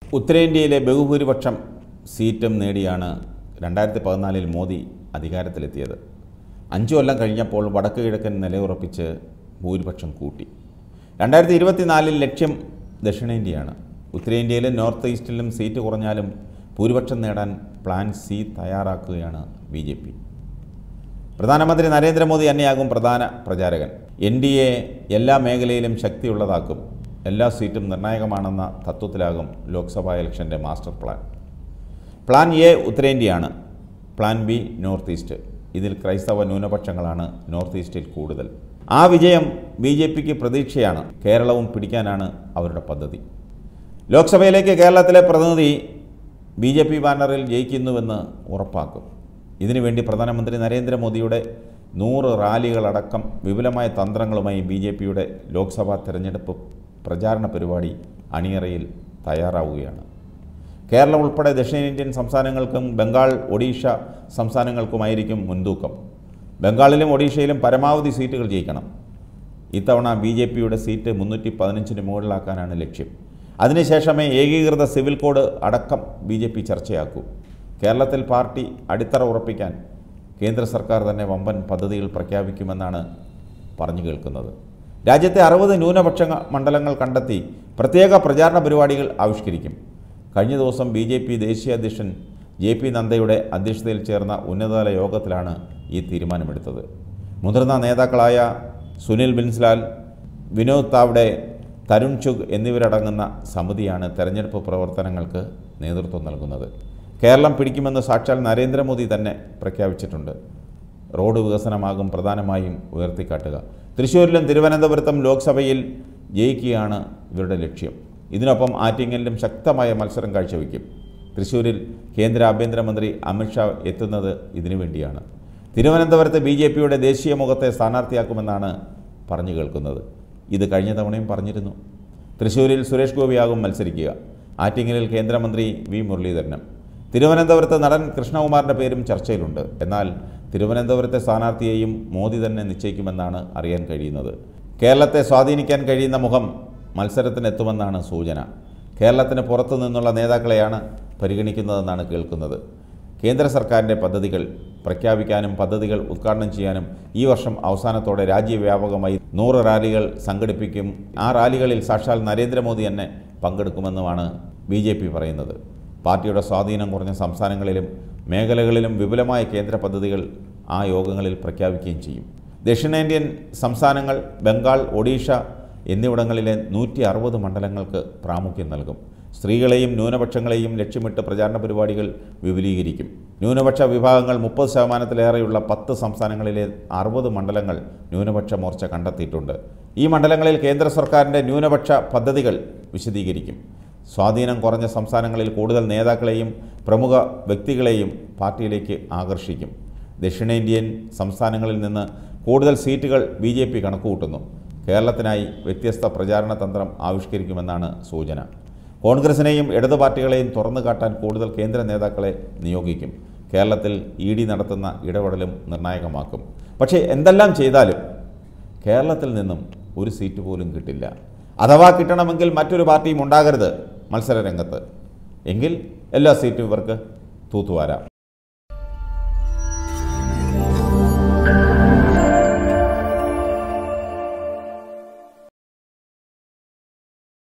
ഉത്തരേന്ത്യയിലെ ബഹുഭൂരിപക്ഷം സീറ്റും നേടിയാണ് രണ്ടായിരത്തി പതിനാലിൽ മോദി അധികാരത്തിലെത്തിയത് അഞ്ചു കൊല്ലം കഴിഞ്ഞപ്പോൾ വടക്ക് കിഴക്കൻ നിലയുറപ്പിച്ച് ഭൂരിപക്ഷം കൂട്ടി രണ്ടായിരത്തി ഇരുപത്തിനാലിൽ ലക്ഷ്യം ദക്ഷിണേന്ത്യയാണ് ഉത്തരേന്ത്യയിലും നോർത്ത് ഈസ്റ്റിലും സീറ്റ് കുറഞ്ഞാലും ഭൂരിപക്ഷം നേടാൻ പ്ലാൻ സി തയ്യാറാക്കുകയാണ് ബി ജെ പി പ്രധാനമന്ത്രി നരേന്ദ്രമോദി തന്നെയാകും പ്രധാന പ്രചാരകൻ എൻ ഡി എ എല്ലാ മേഖലയിലും ശക്തിയുള്ളതാക്കും എല്ലാ സീറ്റും നിർണായകമാണെന്ന തത്വത്തിലാകും ലോക്സഭാ ഇലക്ഷൻ്റെ മാസ്റ്റർ പ്ലാൻ പ്ലാൻ എ ഉത്തരേന്ത്യയാണ് പ്ലാൻ ബി നോർത്ത് ഈസ്റ്റ് ഇതിൽ ക്രൈസ്തവ ന്യൂനപക്ഷങ്ങളാണ് നോർത്ത് ഈസ്റ്റിൽ കൂടുതൽ ആ വിജയം ബി ജെ പിക്ക് പ്രതീക്ഷയാണ് കേരളവും പിടിക്കാനാണ് അവരുടെ പദ്ധതി ലോക്സഭയിലേക്ക് കേരളത്തിലെ പ്രതിനിധി ബി ജെ പി ബാനറിൽ ജയിക്കുന്നുവെന്ന് ഉറപ്പാക്കും ഇതിനുവേണ്ടി പ്രധാനമന്ത്രി നരേന്ദ്രമോദിയുടെ നൂറ് റാലികളടക്കം വിപുലമായ തന്ത്രങ്ങളുമായി ബി ജെ പിയുടെ ലോക്സഭാ തെരഞ്ഞെടുപ്പ് പ്രചാരണ പരിപാടി അണിയറയിൽ തയ്യാറാവുകയാണ് കേരളം ഉൾപ്പെടെ ദക്ഷിണേന്ത്യൻ സംസ്ഥാനങ്ങൾക്കും ബംഗാൾ ഒഡീഷ സംസ്ഥാനങ്ങൾക്കുമായിരിക്കും മുൻതൂക്കം ബംഗാളിലും ഒഡീഷയിലും പരമാവധി സീറ്റുകൾ ജയിക്കണം ഇത്തവണ ബി ജെ പിയുടെ സീറ്റ് മുന്നൂറ്റി പതിനഞ്ചിന് മുകളിലാക്കാനാണ് ലക്ഷ്യം അതിനുശേഷമേ ഏകീകൃത സിവിൽ കോഡ് അടക്കം ബി ജെ പി ചർച്ചയാക്കൂ കേരളത്തിൽ പാർട്ടി അടിത്തറ ഉറപ്പിക്കാൻ കേന്ദ്ര സർക്കാർ തന്നെ വമ്പൻ പദ്ധതികൾ പ്രഖ്യാപിക്കുമെന്നാണ് പറഞ്ഞു കേൾക്കുന്നത് രാജ്യത്തെ അറുപത് ന്യൂനപക്ഷ മണ്ഡലങ്ങൾ കണ്ടെത്തി പ്രത്യേക പ്രചാരണ പരിപാടികൾ ആവിഷ്കരിക്കും കഴിഞ്ഞ ദിവസം ബി ജെ പി ദേശീയ അധ്യക്ഷൻ ജെ പി നദ്ദയുടെ അധ്യക്ഷതയിൽ ചേർന്ന ഉന്നതതല യോഗത്തിലാണ് ഈ തീരുമാനമെടുത്തത് മുതിർന്ന നേതാക്കളായ സുനിൽ ബിൻസ്ലാൽ വിനോദ് താവ്ഡെ തരുൺ ചുഗ് എന്നിവരടങ്ങുന്ന സമിതിയാണ് തെരഞ്ഞെടുപ്പ് പ്രവർത്തനങ്ങൾക്ക് നേതൃത്വം നൽകുന്നത് കേരളം പിടിക്കുമെന്ന് സാക്ഷാൽ നരേന്ദ്രമോദി തന്നെ പ്രഖ്യാപിച്ചിട്ടുണ്ട് റോഡ് വികസനമാകും പ്രധാനമായും ഉയർത്തിക്കാട്ടുക തൃശ്ശൂരിലും തിരുവനന്തപുരത്തും ലോക്സഭയിൽ ജയിക്കുകയാണ് ഇവരുടെ ലക്ഷ്യം ഇതിനൊപ്പം ആറ്റിങ്ങലിലും ശക്തമായ മത്സരം കാഴ്ചവെക്കും തൃശ്ശൂരിൽ കേന്ദ്ര ആഭ്യന്തരമന്ത്രി അമിത്ഷാ എത്തുന്നത് ഇതിനു വേണ്ടിയാണ് തിരുവനന്തപുരത്ത് ബി ജെ പിയുടെ ദേശീയ മുഖത്തെ സ്ഥാനാർത്ഥിയാക്കുമെന്നാണ് പറഞ്ഞു കേൾക്കുന്നത് ഇത് കഴിഞ്ഞ തവണയും പറഞ്ഞിരുന്നു തൃശ്ശൂരിൽ സുരേഷ് ഗോപിയാകും മത്സരിക്കുക ആറ്റിങ്ങലിൽ കേന്ദ്രമന്ത്രി വി മുരളീധരനും തിരുവനന്തപുരത്ത് നടൻ കൃഷ്ണകുമാറിൻ്റെ പേരും ചർച്ചയിലുണ്ട് എന്നാൽ തിരുവനന്തപുരത്തെ സ്ഥാനാർത്ഥിയെയും മോദി തന്നെ നിശ്ചയിക്കുമെന്നാണ് അറിയാൻ കഴിയുന്നത് കേരളത്തെ സ്വാധീനിക്കാൻ കഴിയുന്ന മുഖം മത്സരത്തിനെത്തുമെന്നാണ് സൂചന കേരളത്തിന് പുറത്തു നിന്നുള്ള നേതാക്കളെയാണ് പരിഗണിക്കുന്നതെന്നാണ് കേൾക്കുന്നത് കേന്ദ്ര സർക്കാരിൻ്റെ പദ്ധതികൾ പ്രഖ്യാപിക്കാനും പദ്ധതികൾ ഉദ്ഘാടനം ചെയ്യാനും ഈ വർഷം അവസാനത്തോടെ രാജ്യവ്യാപകമായി നൂറ് റാലികൾ സംഘടിപ്പിക്കും ആ റാലികളിൽ സാക്ഷാൽ നരേന്ദ്രമോദി തന്നെ പങ്കെടുക്കുമെന്നുമാണ് ബി ജെ പി പറയുന്നത് പാർട്ടിയുടെ സ്വാധീനം കുറഞ്ഞ സംസ്ഥാനങ്ങളിലും മേഖലകളിലും വിപുലമായ കേന്ദ്ര പദ്ധതികൾ ആ യോഗങ്ങളിൽ പ്രഖ്യാപിക്കുകയും ചെയ്യും ദക്ഷിണേന്ത്യൻ സംസ്ഥാനങ്ങൾ ബംഗാൾ ഒഡീഷ എന്നിവിടങ്ങളിലെ നൂറ്റി അറുപത് മണ്ഡലങ്ങൾക്ക് പ്രാമുഖ്യം നൽകും സ്ത്രീകളെയും ന്യൂനപക്ഷങ്ങളെയും ലക്ഷ്യമിട്ട് പ്രചാരണ പരിപാടികൾ വിപുലീകരിക്കും ന്യൂനപക്ഷ വിഭാഗങ്ങൾ മുപ്പത് ശതമാനത്തിലേറെയുള്ള പത്ത് സംസ്ഥാനങ്ങളിലെ അറുപത് മണ്ഡലങ്ങൾ ന്യൂനപക്ഷ മോർച്ച കണ്ടെത്തിയിട്ടുണ്ട് ഈ മണ്ഡലങ്ങളിൽ കേന്ദ്ര സർക്കാരിൻ്റെ ന്യൂനപക്ഷ പദ്ധതികൾ വിശദീകരിക്കും സ്വാധീനം കുറഞ്ഞ സംസ്ഥാനങ്ങളിൽ കൂടുതൽ നേതാക്കളെയും പ്രമുഖ വ്യക്തികളെയും പാർട്ടിയിലേക്ക് ആകർഷിക്കും ദക്ഷിണേന്ത്യൻ സംസ്ഥാനങ്ങളിൽ നിന്ന് കൂടുതൽ സീറ്റുകൾ ബി ജെ പി കണക്കുകൂട്ടുന്നു കേരളത്തിനായി വ്യത്യസ്ത പ്രചാരണ തന്ത്രം ആവിഷ്കരിക്കുമെന്നാണ് സൂചന കോൺഗ്രസിനെയും ഇടതു പാർട്ടികളെയും തുറന്നു കാട്ടാൻ കൂടുതൽ കേന്ദ്ര നേതാക്കളെ നിയോഗിക്കും കേരളത്തിൽ ഇ ഡി നടത്തുന്ന ഇടപെടലും നിർണായകമാക്കും പക്ഷേ എന്തെല്ലാം ചെയ്താലും കേരളത്തിൽ നിന്നും ഒരു സീറ്റ് പോലും കിട്ടില്ല അഥവാ കിട്ടണമെങ്കിൽ മറ്റൊരു പാർട്ടിയും ഉണ്ടാകരുത് മത്സര രംഗത്ത് എങ്കിൽ എല്ലാ സീറ്റും ഇവർക്ക് തൂത്തുവാരാം